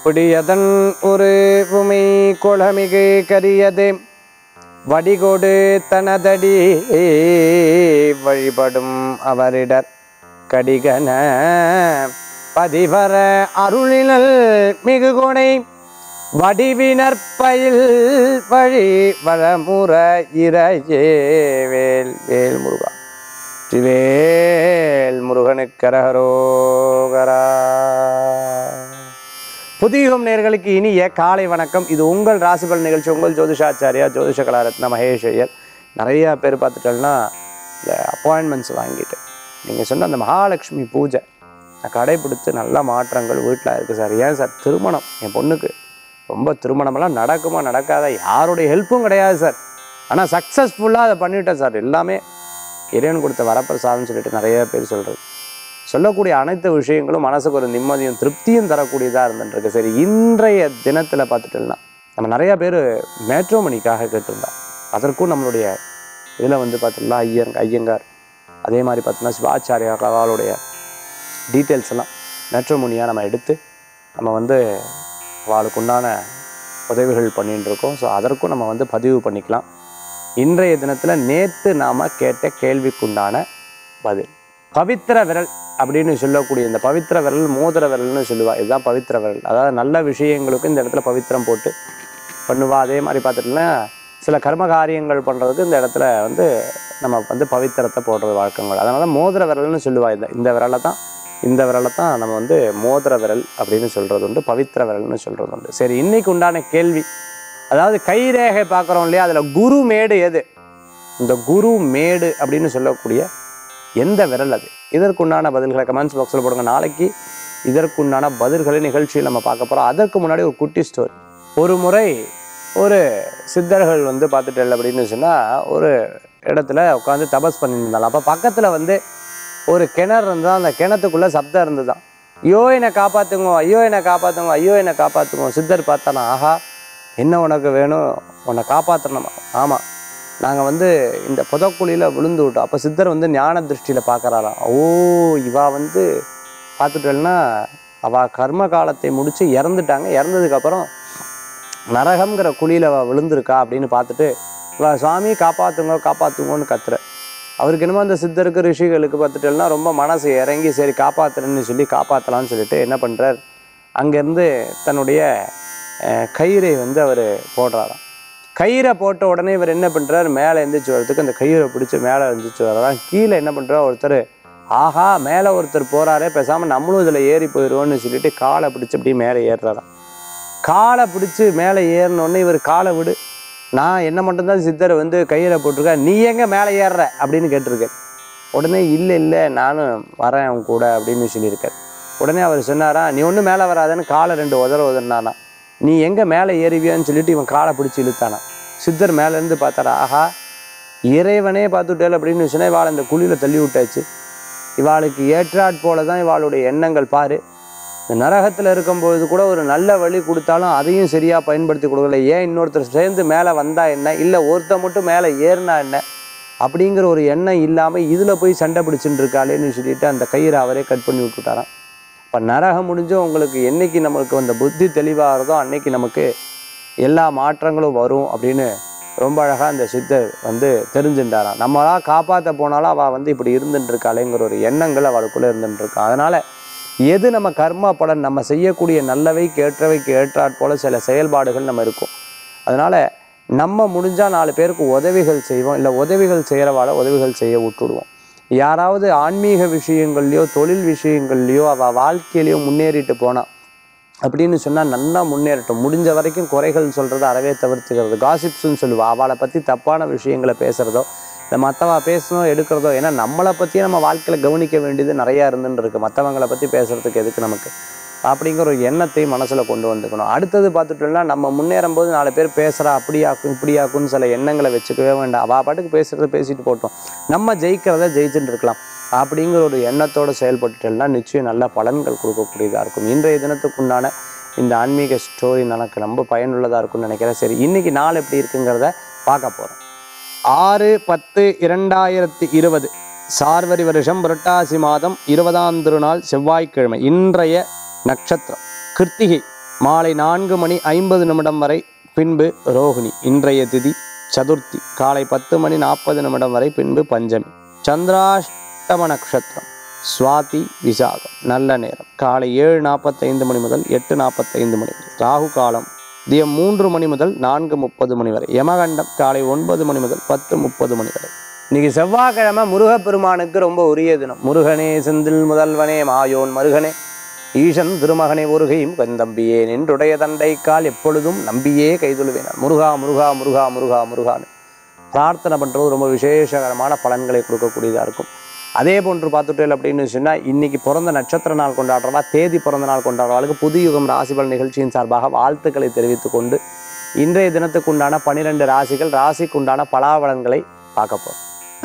பிடியதன் ஒரு உமை குளமிகு கரியது வடிகொடு தனதடி வழிபடும் அவரிடர் கடிகன பதிவர அருளினல் மிகு கொடை வடிவினர் பயில் வழி வளமுற இறையே வேல் வேல் முருகா வெற்றிவேல் முருகனுக்கரகரோகரா புதியுகம் நேர்களுக்கு இனிய காலை வணக்கம் இது உங்கள் ராசிபல் நிகழ்ச்சி உங்கள் ஜோதிஷாச்சாரியா ஜோதிஷ கலாரத்ன மகேஷ் ஐயர் நிறைய பேர் பார்த்துட்டோம்னா இந்த அப்பாயின்மெண்ட்ஸ் வாங்கிட்டு நீங்கள் சொன்ன அந்த மகாலட்சுமி பூஜை நான் கடைப்பிடித்து நல்ல மாற்றங்கள் வீட்டில் இருக்குது சார் ஏன் சார் திருமணம் என் பொண்ணுக்கு ரொம்ப திருமணமெல்லாம் நடக்குமா நடக்காத யாருடைய ஹெல்ப்பும் கிடையாது சார் ஆனால் சக்ஸஸ்ஃபுல்லாக அதை பண்ணிட்டேன் சார் எல்லாமே இறைவன் கொடுத்த வரப்பிரசாதம்னு சொல்லிட்டு நிறைய பேர் சொல்கிறது சொல்லக்கூடிய அனைத்து விஷயங்களும் மனசுக்கு ஒரு நிம்மதியும் திருப்தியும் தரக்கூடியதாக இருந்துருக்கு சரி இன்றைய தினத்தில் பார்த்துட்டோம்னா நம்ம நிறைய பேர் மேட்ரோமணிக்காக கேட்டிருந்தா அதற்கும் நம்மளுடைய இதில் வந்து பார்த்துட்டோம்னா ஐயங் ஐயங்கார் அதே மாதிரி பார்த்தோம்னா சிவாச்சாரியா அவளுடைய டீட்டெயில்ஸ் எல்லாம் மேட்ரோமணியாக நம்ம எடுத்து நம்ம வந்து அவளுக்கு உண்டான உதவிகள் பண்ணிட்டு இருக்கோம் ஸோ அதற்கும் நம்ம வந்து பதிவு பண்ணிக்கலாம் இன்றைய தினத்தில் நேற்று நாம் கேட்ட கேள்விக்குண்டான பதில் பவித்திர விரல் அப்படின்னு சொல்லக்கூடிய இந்த பவித்திர விரல் மோதிர விரல்னு சொல்லுவா இதுதான் பவித்திர விரல் அதாவது நல்ல விஷயங்களுக்கும் இந்த இடத்துல பவித்திரம் போட்டு பண்ணுவா அதே மாதிரி பார்த்துட்டோம்னா சில கர்ம காரியங்கள் பண்ணுறதுக்கு இந்த இடத்துல வந்து நம்ம வந்து பவித்திரத்தை போடுறது வழக்கங்கள் அதனால தான் மோதிர விரல்னு சொல்லுவா இந்த இந்த விரலை தான் இந்த விரலை தான் நம்ம வந்து மோதிர விரல் அப்படின்னு சொல்கிறது உண்டு பவித்திர விரல்னு சொல்கிறது உண்டு சரி இன்னைக்கு உண்டான கேள்வி அதாவது கைரேகை பார்க்குறோம் இல்லையா அதில் குரு மேடு எது இந்த குரு மேடு அப்படின்னு சொல்லக்கூடிய எந்த விரல் அது இதற்குண்டான பதில்களை கமெண்ட்ஸ் பாக்ஸில் போடுங்க நாளைக்கு இதற்குண்டான பதில்களை நிகழ்ச்சியில் நம்ம பார்க்க போகிறோம் அதற்கு முன்னாடி ஒரு குட்டி ஸ்டோரி ஒரு முறை ஒரு சித்தர்கள் வந்து பார்த்துட்டு அப்படின்னு சொன்னால் ஒரு இடத்துல உட்காந்து தபஸ் பண்ணிட்டு இருந்தாலும் அப்போ பக்கத்தில் வந்து ஒரு கிணறு இருந்தால் அந்த கிணத்துக்குள்ளே சப்தம் இருந்துதான் ஐயோ என்னை காப்பாற்றுங்க ஐயோ என்னை காப்பாற்றுங்க ஐயோ என்னை காப்பாற்றுங்க சித்தர் பார்த்தானா ஆஹா என்ன உனக்கு வேணும் உன்னை காப்பாற்றணுமா ஆமாம் நாங்கள் வந்து இந்த புதக்குழியில் விழுந்து விட்டோம் அப்போ சித்தர் வந்து ஞான திருஷ்டியில் பார்க்குறாராம் ஓ இவா வந்து பார்த்துட்டேன்னா அவள் கர்ம காலத்தை முடித்து இறந்துட்டாங்க இறந்ததுக்கப்புறம் நரகம்ங்கிற குழியில் அவள் விழுந்திருக்கா அப்படின்னு பார்த்துட்டு இவா சுவாமி காப்பாற்றுங்க காப்பாற்றுங்கன்னு கத்துற அவருக்கு என்னமோ அந்த சித்தருக்கு ரிஷிகளுக்கு பார்த்துட்டேன்னா ரொம்ப மனசு இறங்கி சரி காப்பாற்றுறேன்னு சொல்லி காப்பாற்றலாம்னு சொல்லிட்டு என்ன பண்ணுறார் அங்கேருந்து தன்னுடைய அஹ், கயிறை வந்து அவர் போடுறாராம் கயிறை போட்ட உடனே இவர் என்ன பண்ணுறாரு மேலே எந்திரிச்சு வர்றதுக்கு அந்த கயிறை பிடிச்சி மேலே எந்திரிச்சு வர்றாராம் கீழே என்ன பண்ணுறாரு ஒருத்தர் ஆஹா மேலே ஒருத்தர் போகிறாரே பேசாமல் நம்மளும் இதில் ஏறி போயிடுவோம்னு சொல்லிட்டு காலை பிடிச்சி அப்படியே மேலே ஏறுறாராம் காலை பிடிச்சி மேலே ஏறினோடனே இவர் காலை விடு நான் என்ன மட்டும்தான் சித்தர் வந்து கயிறை போட்டிருக்கா நீ எங்க மேலே ஏறுற அப்படின்னு கேட்டிருக்காரு உடனே இல்லை இல்லை நானும் வரேன் அவன் கூட அப்படின்னு சொல்லியிருக்காரு உடனே அவர் சொன்னாரா நீ ஒன்றும் மேலே வராதன்னு காலை ரெண்டு உதற உதறினானா நீ எங்கே மேலே ஏறிவியான்னு சொல்லிட்டு இவன் காலை பிடிச்சி இழுத்தானா சித்தர் மேலேருந்து பார்த்தாரா ஆஹா இறைவனே பார்த்துட்டேல் அப்படின்னு சொன்னா இவாளை இந்த குழியில் தள்ளி விட்டாச்சு இவாளுக்கு ஏற்றாற் போல தான் இவாளுடைய எண்ணங்கள் பாரு இந்த நரகத்தில் இருக்கும்பொழுது கூட ஒரு நல்ல வழி கொடுத்தாலும் அதையும் சரியாக பயன்படுத்தி கொடுக்கல ஏன் இன்னொருத்தர் சேர்ந்து மேலே வந்தா என்ன இல்லை ஒருத்தர் மட்டும் மேலே ஏறினா என்ன அப்படிங்கிற ஒரு எண்ணம் இல்லாமல் இதில் போய் சண்டை பிடிச்சிட்டு இருக்காளேன்னு சொல்லிட்டு அந்த கயிறை அவரே கட் பண்ணி விட்டுட்டாராம் இப்போ நரகம் முடிஞ்சு உங்களுக்கு என்னைக்கு நம்மளுக்கு அந்த புத்தி தெளிவாகிறதோ அன்னைக்கு நமக்கு எல்லா மாற்றங்களும் வரும் அப்படின்னு ரொம்ப அழகாக அந்த சித்தர் வந்து தெரிஞ்சுட்டாராம் நம்மளா காப்பாற்ற போனாலும் அவள் வந்து இப்படி இருந்துட்டு இருக்காளேங்கிற ஒரு எண்ணங்கள் அவளுக்குள்ளே இருந்துட்டு இருக்கா அதனால் எது நம்ம கர்மா பலன் நம்ம செய்யக்கூடிய நல்லவைக்கு ஏற்றவைக்கு ஏற்றாற் போல சில செயல்பாடுகள் நம்ம இருக்கும் அதனால் நம்ம முடிஞ்சால் நாலு பேருக்கு உதவிகள் செய்வோம் இல்லை உதவிகள் செய்கிறவாட உதவிகள் செய்ய விட்டுடுவோம் யாராவது ஆன்மீக விஷயங்கள்லையோ தொழில் விஷயங்கள்லையோ அவள் வாழ்க்கையிலையோ முன்னேறிட்டு போனான் அப்படின்னு சொன்னால் நல்லா முன்னேறட்டும் முடிஞ்ச வரைக்கும் குறைகள் சொல்கிறத அறவே தவிர்த்துக்கிறது காசிப்ஸ்னு சொல்லுவா அவளை பற்றி தப்பான விஷயங்களை பேசுகிறதோ இல்லை மற்றவா பேசணும் எடுக்கிறதோ ஏன்னா நம்மளை பற்றியே நம்ம வாழ்க்கையில் கவனிக்க வேண்டியது நிறையா இருந்துன்னு இருக்கு மற்றவங்களை பற்றி பேசுகிறதுக்கு எதுக்கு நமக்கு அப்படிங்கிற ஒரு எண்ணத்தை மனசில் கொண்டு வந்துக்கணும் அடுத்தது பார்த்துட்டோம்னா நம்ம முன்னேறும் போது நாலு பேர் பேசுகிறா அப்படியாக்கும் இப்படியாக்கும்னு சில எண்ணங்களை வச்சுக்கவே வேண்டாம் அவள் பாட்டுக்கு பேசுகிறத பேசிட்டு போட்டோம் நம்ம ஜெயிக்கிறத ஜெயிச்சுட்டு இருக்கலாம் அப்படிங்கிற ஒரு எண்ணத்தோடு செயல்பட்டுட்டோம்னா நிச்சயம் நல்ல பலன்கள் கொடுக்கக்கூடியதாக இருக்கும் இன்றைய தினத்துக்குண்டான இந்த ஆன்மீக ஸ்டோரி எனக்கு ரொம்ப பயனுள்ளதாக இருக்கும்னு நினைக்கிறேன் சரி இன்னைக்கு நாள் எப்படி இருக்குங்கிறத பார்க்க போகிறோம் ஆறு பத்து இரண்டாயிரத்தி இருபது சார்வரி வருஷம் புரட்டாசி மாதம் இருபதாம் திருநாள் செவ்வாய்க்கிழமை இன்றைய நட்சத்திரம் கிருத்திகை மாலை நான்கு மணி ஐம்பது நிமிடம் வரை பின்பு ரோகிணி இன்றைய திதி சதுர்த்தி காலை பத்து மணி நாற்பது நிமிடம் வரை பின்பு பஞ்சமி சந்திராஷ்டம நட்சத்திரம் சுவாதி விசாகம் நல்ல நேரம் காலை ஏழு நாற்பத்தைந்து மணி முதல் எட்டு நாற்பத்தைந்து மணி வரை ராகு காலம் தியம் மூன்று மணி முதல் நான்கு முப்பது மணி வரை யமகண்டம் காலை ஒன்பது மணி முதல் பத்து முப்பது மணி வரை இன்னைக்கு செவ்வாய்க்கிழமை முருகப்பெருமானுக்கு ரொம்ப உரிய தினம் முருகனே செந்தில் முதல்வனே மாயோன் மருகனே ஈசன் திருமகனை ஒருகையும் கந்தம்பியே நின்றுடைய தண்டை கால் எப்பொழுதும் நம்பியே கைதொழுவேன் முருகா முருகா முருகா முருகா முருகான்னு பிரார்த்தனை பண்ணுறது ரொம்ப விசேஷகரமான பலன்களை கொடுக்கக்கூடியதாக இருக்கும் அதே போன்று பார்த்துட்டேன் அப்படின்னு சொன்னால் இன்னைக்கு பிறந்த நட்சத்திர நாள் கொண்டாடுறவா தேதி பிறந்த நாள் கொண்டாடுறவாளுக்கு புது யுகம் ராசிபல் நிகழ்ச்சியின் சார்பாக வாழ்த்துக்களை தெரிவித்துக் கொண்டு இன்றைய தினத்துக்கு உண்டான பனிரெண்டு ராசிகள் ராசிக்கு உண்டான பலாபலன்களை பார்க்க போறோம்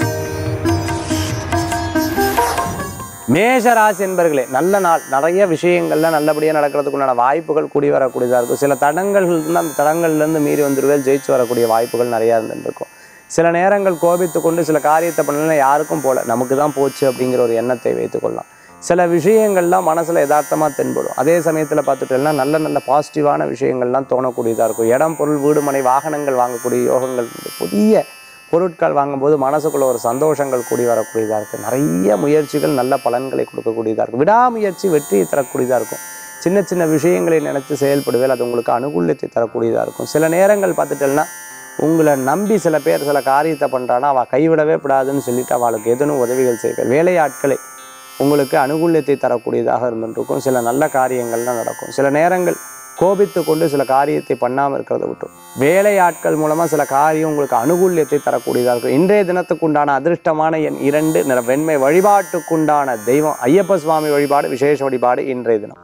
மேஷ ராசி என்பர்களே நல்ல நாள் நிறைய விஷயங்கள்ல நல்லபடியாக நடக்கிறதுக்கு உண்டான வாய்ப்புகள் கூடி வரக்கூடியதாக இருக்கும் சில தடங்கள் இருந்து அந்த தடங்கள்லேருந்து மீறி வந்துருவேல் ஜெயிச்சு வரக்கூடிய வாய்ப்புகள் நிறையா இருந்துருக்கும் சில நேரங்கள் கோபித்து கொண்டு சில காரியத்தை பண்ணலாம் யாருக்கும் போல நமக்கு தான் போச்சு அப்படிங்கிற ஒரு எண்ணத்தை வைத்துக்கொள்ளலாம் சில விஷயங்கள்லாம் மனசில் யதார்த்தமாக தென்படும் அதே சமயத்தில் பார்த்துட்டோம்னா நல்ல நல்ல பாசிட்டிவான விஷயங்கள்லாம் தோணக்கூடியதாக இருக்கும் இடம் பொருள் வீடு மனை வாகனங்கள் வாங்கக்கூடிய யோகங்கள் உண்டு. புதிய பொருட்கள் வாங்கும்போது மனசுக்குள்ள ஒரு சந்தோஷங்கள் கூடி வரக்கூடியதாக இருக்குது நிறைய முயற்சிகள் நல்ல பலன்களை கொடுக்கக்கூடியதாக இருக்கும் விடாமுயற்சி வெற்றியை தரக்கூடியதாக இருக்கும் சின்ன சின்ன விஷயங்களை நினைத்து செயல்படுவேல் அது உங்களுக்கு அனுகூலத்தை தரக்கூடியதாக இருக்கும் சில நேரங்கள் பார்த்துட்டேன்னா உங்களை நம்பி சில பேர் சில காரியத்தை பண்ணுறான்னா அவள் கைவிடவே கூடாதுன்னு சொல்லிட்டு அவளுக்கு எதனும் உதவிகள் செய்வார் வேலையாட்களை உங்களுக்கு அனுகூல்யத்தை தரக்கூடியதாக இருந்துருக்கும் சில நல்ல காரியங்கள்லாம் நடக்கும் சில நேரங்கள் கோபித்து கொண்டு சில காரியத்தை பண்ணாமல் இருக்கிறத விட்டுரும் வேலையாட்கள் மூலமாக சில காரியம் உங்களுக்கு அனுகூல்யத்தை தரக்கூடியதாக இருக்கும் இன்றைய தினத்துக்குண்டான அதிர்ஷ்டமான என் இரண்டு நிற வெண்மை வழிபாட்டுக்குண்டான தெய்வம் ஐயப்ப சுவாமி வழிபாடு விசேஷ வழிபாடு இன்றைய தினம்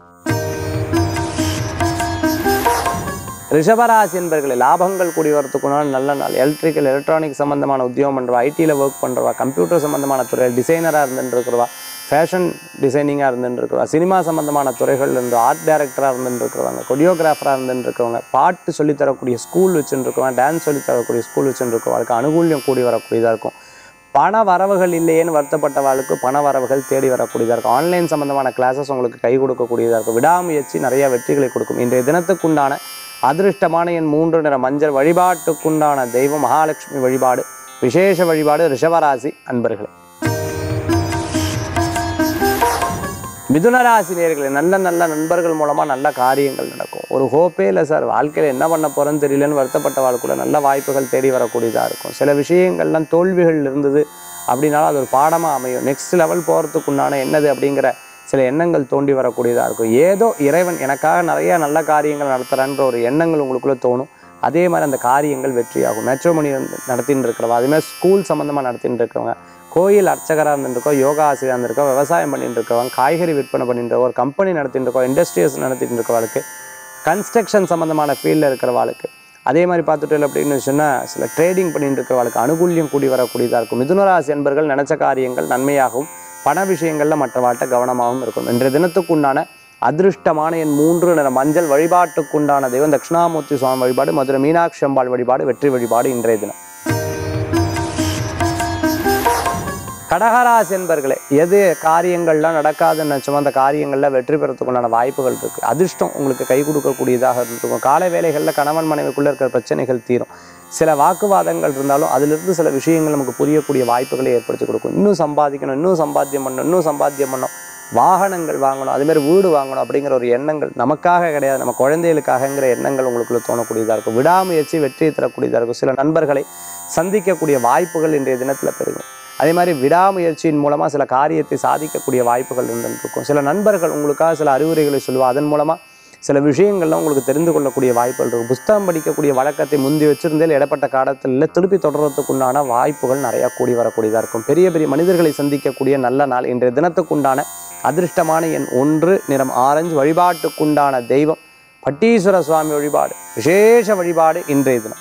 ரிஷபராசி என்பர்களே லாபங்கள் கூடி வரத்துக்குண்டான நல்ல நாள் எலக்ட்ரிக்கல் எலக்ட்ரானிக் சம்பந்தமான உத்தியோகம் பண்ணுறவா ஐடியில் ஒர்க் பண்ணுறவா கம்ப்யூட்டர் சம்பந்தமான துறையில் டிசைனராக இருந்துட்டு இருக்கிறவா ஃபேஷன் டிசைனிங்காக இருந்துட்டு இருக்கிறவா சினிமா சம்பந்தமான துறைகள்ல இருந்து ஆர்ட் டைரக்டராக இருந்துட்டு இருக்கிறவங்க கொரியோகிராஃபராக இருந்துட்டு இருக்கிறவங்க பாட்டு சொல்லித் தரக்கூடிய ஸ்கூல் வச்சுட்டு இருக்கவங்க டான்ஸ் சொல்லித் தரக்கூடிய ஸ்கூல் வச்சுட்டு இருக்கவங்களுக்கு அனுகூல்யம் கூடி வரக்கூடியதாக இருக்கும் பண வரவுகள் இல்லையேன்னு வருத்தப்பட்டவாளுக்கு பண வரவுகள் தேடி வரக்கூடியதாக இருக்கும் ஆன்லைன் சம்பந்தமான கிளாஸஸ் உங்களுக்கு கை கொடுக்கக்கூடியதாக இருக்கும் விடாமுயற்சி நிறைய வெற்றிகளை கொடுக்கும் இன்றைய தினத்துக்குண்டான அதிர்ஷ்டமான என் மூன்று நிற மஞ்சள் வழிபாட்டுக்குண்டான தெய்வம் மகாலட்சுமி வழிபாடு விசேஷ வழிபாடு ரிஷபராசி அன்பர்களே மிதுனராசி நேர்களே நல்ல நல்ல நண்பர்கள் மூலமாக நல்ல காரியங்கள் நடக்கும் ஒரு ஹோப்பே இல்லை சார் வாழ்க்கையில் என்ன பண்ண போகிறேன்னு தெரியலன்னு வருத்தப்பட்ட வாழ் கூட நல்ல வாய்ப்புகள் தேடி வரக்கூடியதாக இருக்கும் சில விஷயங்கள்லாம் தோல்விகள் இருந்தது அப்படின்னாலும் அது ஒரு பாடமாக அமையும் நெக்ஸ்ட் லெவல் போகிறதுக்குண்டான என்னது அப்படிங்கிற சில எண்ணங்கள் தோண்டி வரக்கூடியதாக இருக்கும் ஏதோ இறைவன் எனக்காக நிறைய நல்ல காரியங்கள் நடத்துகிறான்ற ஒரு எண்ணங்கள் உங்களுக்குள்ளே தோணும் அதே மாதிரி அந்த காரியங்கள் வெற்றியாகும் மேட்ரோமணி நடத்தின்னு இருக்கிறவங்க அதே மாதிரி ஸ்கூல் சம்மந்தமாக நடத்தின்னு இருக்கிறவங்க கோயில் அர்ச்சகராக இருந்துருக்கோம் யோகா ஆசிரியராக இருந்திருக்கோம் விவசாயம் பண்ணிட்டு இருக்கவங்க காய்கறி விற்பனை பண்ணிட்டு இருக்கோம் ஒரு கம்பெனி நடத்திட்டு இருக்கோம் இண்டஸ்ட்ரீஸ் நடத்திட்டு இருக்கிறவங்களுக்கு கன்ஸ்ட்ரக்ஷன் சம்மந்தமான ஃபீல்டில் இருக்கிறவாளுக்கு அதே மாதிரி பார்த்துட்டு அப்படின்னு சொன்னால் சில ட்ரேடிங் பண்ணிட்டு இருக்கிறவளுக்கு அனுகூல்யம் கூடி வரக்கூடியதாக இருக்கும் மிதுனராசி என்பர்கள் நினச்ச காரியங்கள் நன்மையாகவும் பண விஷயங்களில் மற்றவாட்ட கவனமாகவும் இருக்கணும் இன்றைய தினத்துக்குண்டான அதிருஷ்டமான என் மூன்று நிற மஞ்சள் வழிபாட்டுக்குண்டான தெய்வம் தட்சிணாமூர்த்தி சுவாமி வழிபாடு மதுரை மீனாட்சி அம்பாள் வழிபாடு வெற்றி வழிபாடு இன்றைய தினம் கடகராசி என்பர்களே எது காரியங்கள்லாம் நடக்காதுன்னு நினச்சோமோ அந்த காரியங்களில் வெற்றி பெறத்துக்குண்டான வாய்ப்புகள் இருக்குது அதிர்ஷ்டம் உங்களுக்கு கை கொடுக்கக்கூடியதாக இருந்திருக்கும் காலை வேலைகளில் கணவன் மனைவிக்குள்ளே இருக்கிற பிரச்சனைகள் தீரும் சில வாக்குவாதங்கள் இருந்தாலும் அதிலிருந்து சில விஷயங்கள் நமக்கு புரியக்கூடிய வாய்ப்புகளை ஏற்படுத்தி கொடுக்கும் இன்னும் சம்பாதிக்கணும் இன்னும் சம்பாத்தியம் பண்ணணும் இன்னும் சம்பாத்தியம் பண்ணணும் வாகனங்கள் வாங்கணும் அதுமாரி வீடு வாங்கணும் அப்படிங்கிற ஒரு எண்ணங்கள் நமக்காக கிடையாது நம்ம குழந்தைகளுக்காகங்கிற எண்ணங்கள் உங்களுக்குள்ள தோணக்கூடியதாக இருக்கும் விடாமுயற்சி வெற்றியை தரக்கூடியதாக இருக்கும் சில நண்பர்களை சந்திக்கக்கூடிய வாய்ப்புகள் இன்றைய தினத்தில் பெருகும் அதே மாதிரி விடாமுயற்சியின் மூலமாக சில காரியத்தை சாதிக்கக்கூடிய வாய்ப்புகள் இருந்துருக்கும் சில நண்பர்கள் உங்களுக்காக சில அறிவுரைகளை சொல்லுவா அதன் மூலமாக சில விஷயங்கள்லாம் உங்களுக்கு தெரிந்து கொள்ளக்கூடிய வாய்ப்புகள் இருக்கும் புஸ்தகம் படிக்கக்கூடிய வழக்கத்தை முந்தி வச்சிருந்தே இடப்பட்ட காலத்தில் இல்லை திருப்பி தொடர்றதுக்குண்டான வாய்ப்புகள் நிறையா கூடி வரக்கூடியதாக இருக்கும் பெரிய பெரிய மனிதர்களை சந்திக்கக்கூடிய நல்ல நாள் இன்றைய தினத்துக்குண்டான அதிர்ஷ்டமான எண் ஒன்று நிறம் ஆரஞ்சு வழிபாட்டுக்குண்டான தெய்வம் பட்டீஸ்வர சுவாமி வழிபாடு விசேஷ வழிபாடு இன்றைய தினம்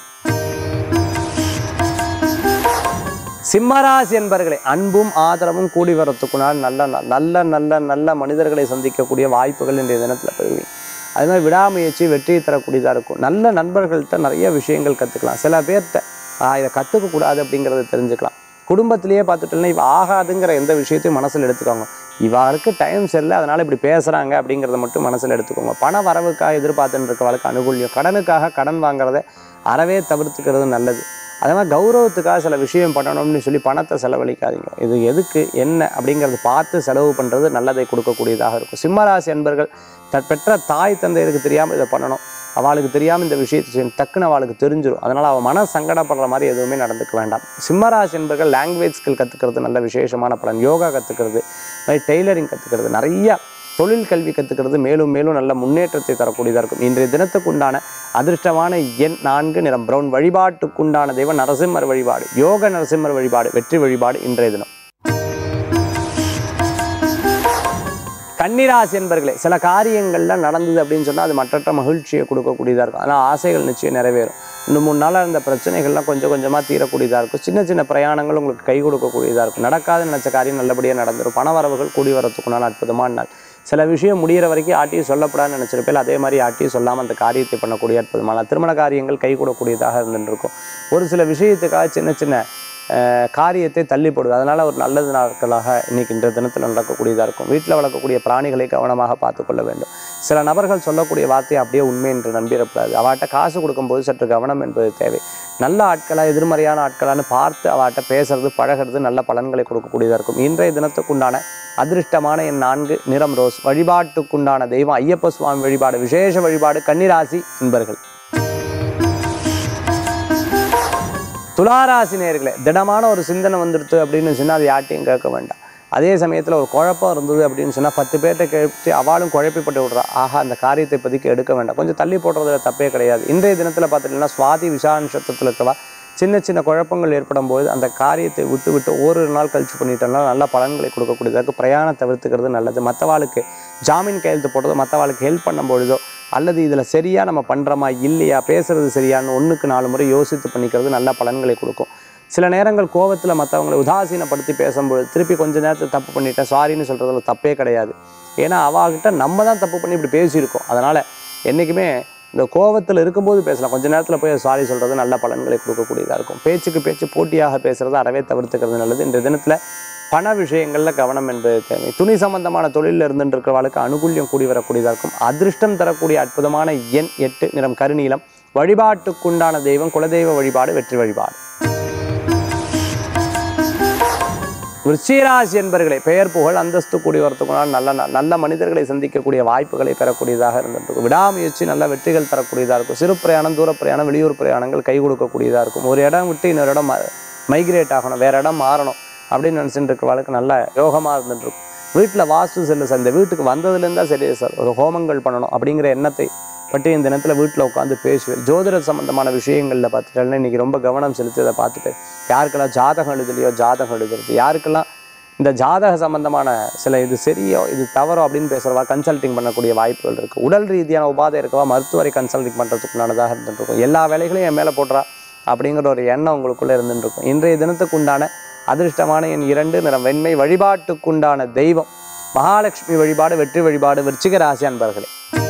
சிம்மராசி என்பர்களே அன்பும் ஆதரவும் கூடி வரத்துக்குனால் நல்ல நாள் நல்ல நல்ல நல்ல மனிதர்களை சந்திக்கக்கூடிய வாய்ப்புகள் இன்றைய தினத்தில் பெறுவீங்க அது மாதிரி விடாமுயற்சி வெற்றியை தரக்கூடியதாக இருக்கும் நல்ல நண்பர்கள்ட்ட நிறைய விஷயங்கள் கற்றுக்கலாம் சில பேர்கிட்ட ஆ இதை கற்றுக்க கூடாது அப்படிங்கிறத தெரிஞ்சுக்கலாம் குடும்பத்திலேயே பார்த்துட்டோம்னா இவ ஆகாதுங்கிற எந்த விஷயத்தையும் மனசில் எடுத்துக்கோங்க இவாளுக்கு டைம் சரியில்லை அதனால் இப்படி பேசுகிறாங்க அப்படிங்கிறத மட்டும் மனசில் எடுத்துக்கோங்க பண வரவுக்காக எதிர்பார்த்துட்டு இருக்கவளுக்கு அனுகூல்யம் கடனுக்காக கடன் வாங்குறத அறவே தவிர்த்துக்கிறது நல்லது அதே மாதிரி கௌரவத்துக்காக சில விஷயம் பண்ணணும்னு சொல்லி பணத்தை செலவழிக்காதீங்க இது எதுக்கு என்ன அப்படிங்கிறத பார்த்து செலவு பண்ணுறது நல்லதை கொடுக்கக்கூடியதாக இருக்கும் சிம்மராசி அன்பர்கள் தன் பெற்ற தாய் தந்தையருக்கு தெரியாமல் இதை பண்ணணும் அவளுக்கு தெரியாமல் இந்த விஷயத்தை செய்யணும் டக்குன்னு அவளுக்கு தெரிஞ்சிடும் அதனால் அவள் மன சங்கடப்படுற மாதிரி எதுவுமே நடந்துக்க வேண்டாம் சிம்மராசி என்பர்கள் லாங்குவேஜ் ஸ்கில் கற்றுக்கிறது நல்ல விசேஷமான பலன் யோகா கற்றுக்கிறது மாதிரி டெய்லரிங் கற்றுக்கிறது நிறைய தொழில் கல்வி கற்றுக்கிறது மேலும் மேலும் நல்ல முன்னேற்றத்தை தரக்கூடியதாக இருக்கும் இன்றைய தினத்துக்குண்டான அதிர்ஷ்டமான எண் நான்கு நிறம் பிரவுன் வழிபாட்டுக்குண்டான தெய்வம் நரசிம்மர் வழிபாடு யோக நரசிம்மர் வழிபாடு வெற்றி வழிபாடு இன்றைய தினம் கன்னிராசி என்பர்களே சில காரியங்கள்லாம் நடந்தது அப்படின்னு சொன்னால் அது மற்றற்ற மகிழ்ச்சியை கொடுக்கக்கூடியதாக இருக்கும் ஆனால் ஆசைகள் நிச்சயம் நிறைவேறும் ரெண்டு மூணு நாளாக இருந்த பிரச்சனைகள்லாம் கொஞ்சம் கொஞ்சமாக தீரக்கூடியதாக இருக்கும் சின்ன சின்ன பிரயாணங்கள் உங்களுக்கு கை கொடுக்கக்கூடியதாக இருக்கும் நடக்காத நினச்ச காரியம் நல்லபடியாக நடந்துடும் பண வரவுகள் கூடி வரத்துக்குண்டான அற்புதமான நாள் சில விஷயம் முடியிற வரைக்கும் ஆட்டியும் சொல்லப்படாதுன்னு நினச்சிருப்பேன் அதே மாதிரி ஆட்டியும் சொல்லாமல் அந்த காரியத்தை பண்ணக்கூடிய அற்புதமான நாள். திருமண காரியங்கள் கை கூடக்கூடியதாக இருந்துட்டு இருக்கும் ஒரு சில விஷயத்துக்காக சின்ன சின்ன அஹ், காரியத்தை தள்ளி போடுது அதனால் ஒரு நல்லது நாட்களாக இன்னைக்கு இன்றைய தினத்தில் நடக்கக்கூடியதாக இருக்கும் வீட்டில் வளர்க்கக்கூடிய பிராணிகளை கவனமாக பார்த்துக்கொள்ள வேண்டும் சில நபர்கள் சொல்லக்கூடிய வார்த்தையை அப்படியே உண்மை என்று நம்பிடக்கூடாது அவட்ட காசு கொடுக்கும்போது சற்று கவனம் என்பது தேவை நல்ல ஆட்களாக எதிர்மறையான ஆட்களான்னு பார்த்து அவட்ட பேசுறது பழகிறது நல்ல பலன்களை கொடுக்கக்கூடியதாக இருக்கும் இன்றைய தினத்துக்குண்டான அதிர்ஷ்டமான என் நான்கு நிறம் ரோஸ் வழிபாட்டுக்குண்டான தெய்வம் ஐயப்ப சுவாமி வழிபாடு விசேஷ வழிபாடு கன்னிராசி என்பர்கள் துளாராசி நேர்களே திடமான ஒரு சிந்தனை வந்துடுது அப்படின்னு சொன்னால் அது யார்ட்டையும் கேட்க வேண்டாம் அதே சமயத்தில் ஒரு குழப்பம் இருந்தது அப்படின்னு சொன்னால் பத்து பேர்கிட்ட கேட்டு அவளும் குழப்பிப்பட்டு விட்றா ஆஹா அந்த காரியத்தை இப்போதைக்கு எடுக்க வேண்டாம் கொஞ்சம் தள்ளி போடுறதுல தப்பே கிடையாது இன்றைய தினத்தில் பார்த்துட்டீங்கன்னா சுவாதி விசா நட்சத்திரத்தில் இருக்கவா சின்ன சின்ன குழப்பங்கள் ஏற்படும் போது அந்த காரியத்தை விட்டு விட்டு ஓரிரு நாள் கழிச்சு பண்ணிட்டோம்னா நல்ல பலன்களை கொடுக்கக்கூடியதாக பிரயாணம் தவிர்த்துக்கிறது நல்லது மற்றவாளுக்கு ஜாமீன் கையெழுத்து போடுறதோ மற்றவாளுக்கு ஹெல்ப் பண்ணும் பொழுதோ அல்லது இதில் சரியா நம்ம பண்ணுறோமா இல்லையா பேசுறது சரியான்னு ஒன்றுக்கு நாலு முறை யோசித்து பண்ணிக்கிறது நல்ல பலன்களை கொடுக்கும் சில நேரங்கள் கோவத்தில் மற்றவங்களை உதாசீனப்படுத்தி பேசும்போது திருப்பி கொஞ்ச நேரத்தில் தப்பு பண்ணிட்டேன் சாரின்னு சொல்கிறதுல தப்பே கிடையாது ஏன்னா அவாகிட்ட நம்ம தான் தப்பு பண்ணி இப்படி பேசியிருக்கோம் அதனால் என்றைக்குமே இந்த கோவத்தில் இருக்கும்போது பேசலாம் கொஞ்ச நேரத்தில் போய் சாரி சொல்கிறது நல்ல பலன்களை கொடுக்கக்கூடியதாக இருக்கும் பேச்சுக்கு பேச்சு போட்டியாக பேசுறது அறவே தவிர்த்துக்கிறது நல்லது இந்த தினத்தில் பண விஷயங்களில் கவனம் என்பது தேவை துணி சம்பந்தமான தொழிலில் இருந்துட்டு இருக்கிறவளுக்கு அனுகூல்யம் கூடி வரக்கூடியதாக இருக்கும் அதிர்ஷ்டம் தரக்கூடிய அற்புதமான எண் எட்டு நிறம் கருநீலம் வழிபாட்டுக்குண்டான தெய்வம் குலதெய்வ வழிபாடு வெற்றி வழிபாடு விருச்சிகராசி என்பர்களே பெயர் புகழ் அந்தஸ்து கூடி வரத்துக்குனால் நல்ல ந- நல்ல மனிதர்களை சந்திக்கக்கூடிய வாய்ப்புகளை பெறக்கூடியதாக இருந்துருக்கும் விடாமுயற்சி நல்ல வெற்றிகள் தரக்கூடியதாக இருக்கும் சிறு பிரயாணம் தூர பிரயாணம் வெளியூர் பிரயாணங்கள் கை கொடுக்கக்கூடியதாக இருக்கும் ஒரு இடம் விட்டு இன்னொரு இடம் மைக்ரேட் ஆகணும் வேற இடம் மாறணும் அப்படின்னு நினச்சிட்டு இருக்கிறவளுக்கு நல்ல யோகமாக இருந்துட்டு இருக்கும் வீட்டில் வாஸ்து செல்லு சார் இந்த வீட்டுக்கு வந்ததுலேருந்து தான் சரி சார் ஒரு ஹோமங்கள் பண்ணணும் அப்படிங்கிற எண்ணத்தை பற்றி இந்த தினத்தில் வீட்டில் உட்காந்து பேசுவேன் ஜோதிட சம்பந்தமான விஷயங்களில் பார்த்துட்டேன்னா இன்றைக்கி ரொம்ப கவனம் செலுத்தி அதை பார்த்துப்பேன் யாருக்கெல்லாம் ஜாதகம் எழுதலையோ ஜாதகம் எழுதுறது யாருக்கெல்லாம் இந்த ஜாதக சம்பந்தமான சில இது சரியோ இது தவறோ அப்படின்னு பேசுகிறவா கன்சல்டிங் பண்ணக்கூடிய வாய்ப்புகள் இருக்குது உடல் ரீதியான உபாதை இருக்கவா மருத்துவரை கன்சல்டிங் பண்ணுறதுக்குண்டானதாக இருந்துட்டு இருக்கும் எல்லா வேலைகளையும் என் மேலே போடுறா அப்படிங்கிற ஒரு எண்ணம் உங்களுக்குள்ளே இருந்துட்டு இருக்கும் இன்றைய தினத்துக்கு உண்டான அதிர்ஷ்டமான என் இரண்டு நிறம் வெண்மை வழிபாட்டுக்குண்டான தெய்வம் மகாலட்சுமி வழிபாடு வெற்றி வழிபாடு விருச்சிக ராசி அன்பர்களே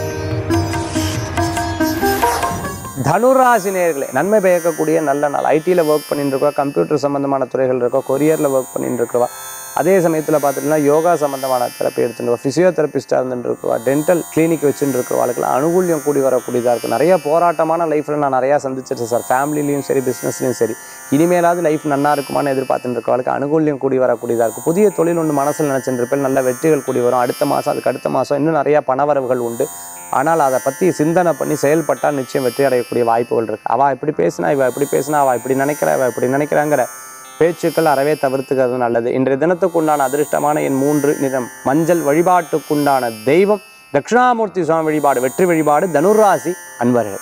தனுராசி நேர்களே நன்மை பயக்கக்கூடிய நல்ல நாள் ஐடியில் ஒர்க் பண்ணிட்டு இருக்கவா கம்ப்யூட்டர் சம்மந்தமான துறைகள் இருக்கோ கொரியரில் ஒர்க் பண்ணிட்டு இருக்கவா அதே சமயத்தில் பார்த்துட்டீங்கன்னா யோகா சம்மந்தமான தெரப்பி எடுத்துட்டு ஃபிசியோதெரபிஸ்டாக இருந்துட்டு இருக்கவா டென்டல் கிளினிக் வச்சுட்டு இருக்கிறவாளுக்கெல்லாம் அனுகூல்யம் கூடி வரக்கூடியதாக இருக்கும் நிறைய போராட்டமான லைஃப்பில் நான் நிறையா சந்திச்சிருக்கேன் சார் ஃபேமிலிலையும் சரி பிஸ்னஸ்லையும் சரி இனிமேலாவது லைஃப் நல்லா இருக்குமான்னு எதிர்பார்த்துட்டு இருக்கவளுக்கு அனுகூல்யம் கூடி வரக்கூடியதாக இருக்கும் புதிய தொழில் ஒன்று மனசில் நினச்சிட்டு இருப்பேன் நல்ல வெற்றிகள் கூடி வரும் அடுத்த மாதம் அதுக்கு அடுத்த மாதம் இன்னும் நிறையா பணவரவுகள் உண்டு ஆனால் அதை பற்றி சிந்தனை பண்ணி செயல்பட்டால் நிச்சயம் வெற்றி அடையக்கூடிய வாய்ப்புகள் இருக்குது அவள் இப்படி பேசினா இவள் இப்படி பேசினா அவள் இப்படி நினைக்கிறா இவள் இப்படி நினைக்கிறாங்கிற பேச்சுக்கள் அறவே தவிர்த்துக்கிறது நல்லது இன்றைய தினத்துக்குண்டான அதிர்ஷ்டமான என் மூன்று நிறம் மஞ்சள் வழிபாட்டுக்குண்டான தெய்வம் தட்சிணாமூர்த்தி சுவாமி வழிபாடு வெற்றி வழிபாடு தனுராசி அன்பர்கள்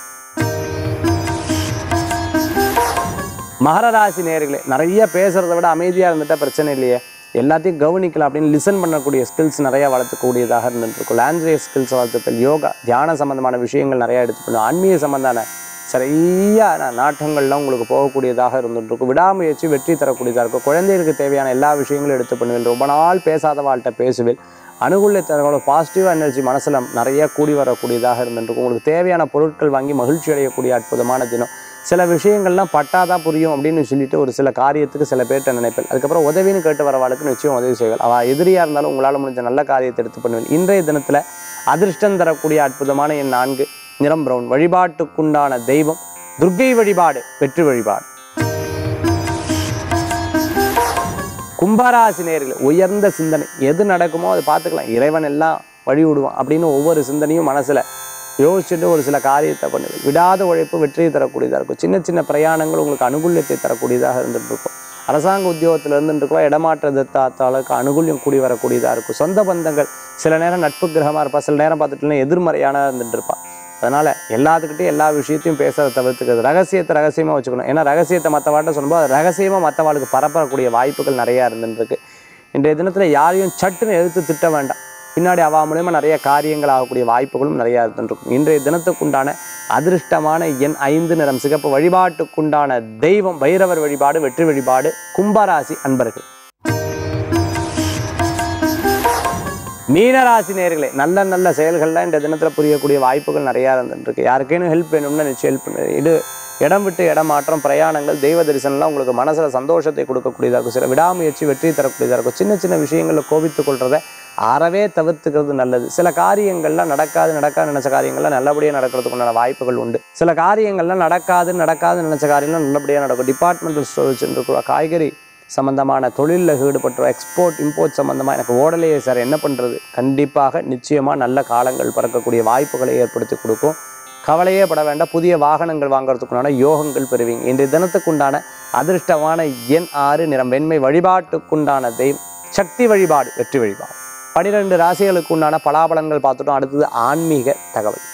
மகர ராசி நேர்களே நிறைய பேசுறதை விட அமைதியாக இருந்துட்டா பிரச்சனை இல்லையே எல்லாத்தையும் கவனிக்கலாம் அப்படின்னு லிசன் பண்ணக்கூடிய ஸ்கில்ஸ் நிறைய வளர்த்துக்கூடியதாக இருந்துட்டு இருக்கும் லாங்குவேஜ் ஸ்கில்ஸ் வளர்த்துப்பல் யோகா தியான சம்பந்தமான விஷயங்கள் நிறைய எடுத்துக்கணும் ஆன்மீக சம்பந்தமான சரியான நாட்டங்கள்லாம் உங்களுக்கு போகக்கூடியதாக இருந்துட்டு இருக்கும் விடாமுயற்சி வெற்றி தரக்கூடியதாக இருக்கும் குழந்தைகளுக்கு தேவையான எல்லா விஷயங்களும் எடுத்து பண்ணுவேன் ரொம்ப நாள் பேசாத வாழ்கிட்ட பேசுவேன் அனுகூலத்தனோட பாசிட்டிவ் எனர்ஜி மனசில் நிறைய கூடி வரக்கூடியதாக இருந்துருக்கும் உங்களுக்கு தேவையான பொருட்கள் வாங்கி மகிழ்ச்சி அடையக்கூடிய அற்புதமான தினம் சில விஷயங்கள்லாம் பட்டாதான் புரியும் அப்படின்னு சொல்லிட்டு ஒரு சில காரியத்துக்கு சில பேர்கிட்ட நினைப்பேன் அதுக்கப்புறம் உதவின்னு கேட்டு வரவாளுக்கு நிச்சயம் உதவி செய்வாள் அவள் எதிரியாக இருந்தாலும் உங்களால் முடிஞ்ச நல்ல காரியத்தை எடுத்து பண்ணுவேன் இன்றைய தினத்தில் அதிர்ஷ்டம் தரக்கூடிய அற்புதமான என் நான்கு நிறம் பிரவுன் வழிபாட்டுக்குண்டான தெய்வம் துர்க்கை வழிபாடு வெற்றி வழிபாடு கும்பராசி நேர்கள் உயர்ந்த சிந்தனை எது நடக்குமோ அதை பார்த்துக்கலாம் இறைவன் எல்லாம் வழி விடுவான் அப்படின்னு ஒவ்வொரு சிந்தனையும் மனசுல யோசிச்சுட்டு ஒரு சில காரியத்தை பண்ணுது விடாத உழைப்பு வெற்றியை தரக்கூடியதாக இருக்கும் சின்ன சின்ன பிரயாணங்கள் உங்களுக்கு அனுகூல்யத்தை தரக்கூடியதாக இருந்துட்டு இருக்கும் அரசாங்க உத்தியோகத்தில் இருந்துட்டு இடமாற்றத்தாத்தாளுக்கு அனுகூல்யம் கூடி வரக்கூடியதாக இருக்கும் சொந்த பந்தங்கள் சில நேரம் நட்பு கிரகமாக இருப்பா சில நேரம் பார்த்துட்டுனா எதிர்மறையான இருந்துட்டு இருப்பா அதனால எல்லாத்துக்கிட்டையும் எல்லா விஷயத்தையும் பேசுறத தவிர்த்துக்கிறது ரகசியத்தை ரகசியமாக வச்சுக்கணும் ஏன்னா ரகசியத்தை மற்றவாட்ட சொல்லும்போது அது ரகசியமாக மற்றவாளுக்கு பரப்பக்கூடிய வாய்ப்புகள் நிறையா இருந்துருக்கு இன்றைய தினத்தில் யாரையும் சட்டுன்னு எதிர்த்து திட்ட வேண்டாம் பின்னாடி அவா மூலயமா நிறைய காரியங்கள் ஆகக்கூடிய வாய்ப்புகளும் நிறையா இருந்துருக்கும் இன்றைய தினத்துக்குண்டான அதிர்ஷ்டமான எண் ஐந்து நிறம் சிகப்பு வழிபாட்டுக்குண்டான தெய்வம் பைரவர் வழிபாடு வெற்றி வழிபாடு கும்பராசி அன்பர்கள் மீனராசி நேர்களே நல்ல நல்ல செயல்கள்லாம் இந்த தினத்தில் புரியக்கூடிய வாய்ப்புகள் நிறையா இருந்துருக்கு யாருக்கேனும் ஹெல்ப் வேணும்னா நிச்சயம் ஹெல்ப் பண்ணு இது இடம் விட்டு இடம் மாற்றம் பிரயாணங்கள் தெய்வ தரிசனம்லாம் உங்களுக்கு மனசில் சந்தோஷத்தை கொடுக்கக்கூடியதாக இருக்கும் சில விடாமுயற்சி வெற்றி தரக்கூடியதாக இருக்கும் சின்ன சின்ன விஷயங்களில் கோபித்து கொள்றதை அறவே தவிர்த்துக்கிறது நல்லது சில காரியங்கள்லாம் நடக்காது நடக்காது நினைச்ச காரியங்கள்லாம் நல்லபடியாக நடக்கிறதுக்கு உண்டான வாய்ப்புகள் உண்டு சில காரியங்கள்லாம் நடக்காது நடக்காது நினைச்ச காரியம்லாம் நல்லபடியாக நடக்கும் டிபார்ட்மெண்டல் ஸ்டோர் வச்சுருக்குறோம் காய்கறி சம்மந்தமான தொழிலில் ஈடுபட்டுரும் எக்ஸ்போர்ட் இம்போர்ட் சம்மந்தமாக எனக்கு ஓடலையே சார் என்ன பண்ணுறது கண்டிப்பாக நிச்சயமாக நல்ல காலங்கள் பிறக்கக்கூடிய வாய்ப்புகளை ஏற்படுத்தி கொடுக்கும் கவலையே பட வேண்டாம் புதிய வாகனங்கள் வாங்குறதுக்குண்டான யோகங்கள் பெறுவீங்க இன்றைய தினத்துக்குண்டான அதிர்ஷ்டமான எண் ஆறு நிறம் வெண்மை வழிபாட்டுக்குண்டான தெய்வம் சக்தி வழிபாடு வெற்றி வழிபாடு பனிரெண்டு ராசிகளுக்கு உண்டான பலாபலன்கள் பார்த்துட்டோம் அடுத்தது ஆன்மீக தகவல்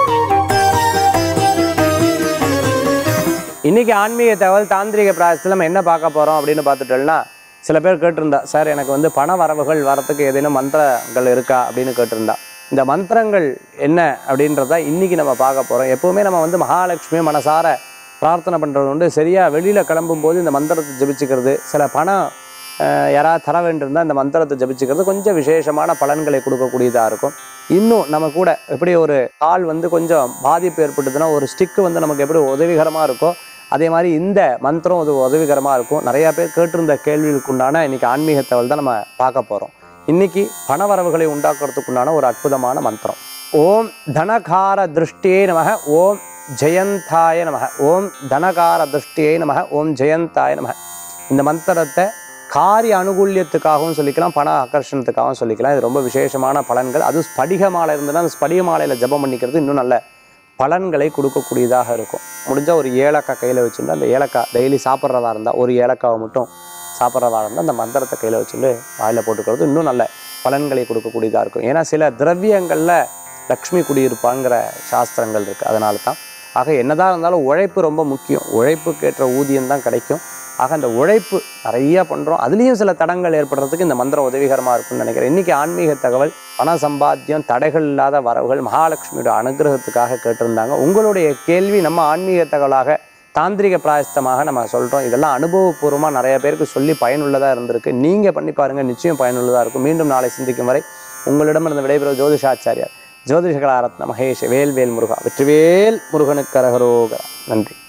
இன்னைக்கு ஆன்மீக தகவல் தாந்திரிக பிராயசத்தில் நம்ம என்ன பார்க்க போகிறோம் அப்படின்னு பார்த்துட்டோம்னா சில பேர் கேட்டிருந்தா சார் எனக்கு வந்து பண வரவுகள் வரத்துக்கு ஏதேனும் மந்திரங்கள் இருக்கா அப்படின்னு கேட்டிருந்தா இந்த மந்திரங்கள் என்ன அப்படின்றத இன்னைக்கு நம்ம பார்க்க போகிறோம் எப்பவுமே நம்ம வந்து மகாலட்சுமி மனசார பிரார்த்தனை பண்ணுறது உண்டு சரியாக வெளியில் கிளம்பும்போது இந்த மந்திரத்தை ஜபிச்சுக்கிறது சில பணம் அஹ், யாராவது தர வேண்டியிருந்தால் இந்த மந்திரத்தை ஜபிச்சுக்கிறது கொஞ்சம் விசேஷமான பலன்களை கொடுக்கக்கூடியதாக இருக்கும் இன்னும் நம்ம கூட எப்படி ஒரு கால் வந்து கொஞ்சம் பாதிப்பு ஏற்பட்டுதுன்னா ஒரு ஸ்டிக்கு வந்து நமக்கு எப்படி உதவிகரமாக இருக்கோ அதே மாதிரி இந்த மந்திரம் அது உதவிகரமாக இருக்கும் நிறையா பேர் கேட்டிருந்த கேள்விகளுக்கு உண்டான இன்னைக்கு ஆன்மீக தகவல் தான் நம்ம பார்க்க போகிறோம் இன்னைக்கு பணவரவுகளை உண்டாக்குறதுக்குண்டான ஒரு அற்புதமான மந்திரம் ஓம் தனகார திருஷ்டியே நமக ஓம் ஜெயந்தாய நமக ஓம் தனகார திருஷ்டியே நமக ஓம் ஜெயந்தாய நமக இந்த மந்திரத்தை காரிய அனுகூல்யத்துக்காகவும் சொல்லிக்கலாம் பண ஆகர்ஷணத்துக்காகவும் சொல்லிக்கலாம் இது ரொம்ப விசேஷமான பலன்கள் அதுவும் ஸ்படிக மாலை இருந்ததுன்னா அந்த ஸ்படிக மாலையில் ஜெபம் பண்ணிக்கிறது இன்னும் நல்ல பலன்களை கொடுக்கக்கூடியதாக இருக்கும் முடிஞ்சால் ஒரு ஏலக்காய் கையில் வச்சுட்டு அந்த ஏலக்காய் டெய்லி சாப்பிட்றதா இருந்தால் ஒரு ஏலக்காவை மட்டும் சாப்பிட்றதா இருந்தால் அந்த மந்திரத்தை கையில் வச்சுட்டு வாயில் போட்டுக்கிறது இன்னும் நல்ல பலன்களை கொடுக்கக்கூடியதாக இருக்கும் ஏன்னா சில திரவியங்களில் லக்ஷ்மி குடியிருப்பாங்கிற சாஸ்திரங்கள் இருக்குது அதனால தான் ஆக என்னதான் இருந்தாலும் உழைப்பு ரொம்ப முக்கியம் உழைப்புக்கு ஏற்ற ஊதியம் தான் கிடைக்கும் ஆக அந்த உழைப்பு நிறைய பண்ணுறோம் அதுலேயும் சில தடங்கள் ஏற்படுறதுக்கு இந்த மந்திரம் உதவிகரமாக இருக்கும்னு நினைக்கிறேன் இன்றைக்கி ஆன்மீக தகவல் பண சம்பாத்தியம் தடைகள் இல்லாத வரவுகள் மகாலட்சுமியோட அனுகிரகத்துக்காக கேட்டிருந்தாங்க உங்களுடைய கேள்வி நம்ம ஆன்மீக தகவலாக தாந்திரிக பிராயஸ்தமாக நம்ம சொல்கிறோம் இதெல்லாம் அனுபவபூர்வமாக நிறைய பேருக்கு சொல்லி பயனுள்ளதாக இருந்திருக்கு நீங்கள் பண்ணி பாருங்கள் நிச்சயம் பயனுள்ளதாக இருக்கும் மீண்டும் நாளை சிந்திக்கும் வரை உங்களிடமிருந்து விடைபெறும் ஜோதிஷாச்சாரியார் ஜோதிஷ கலாரத்ன மகேஷ் வேல்வேல் முருகா வெற்றிவேல் முருகனுக்கு அரகரோகரா நன்றி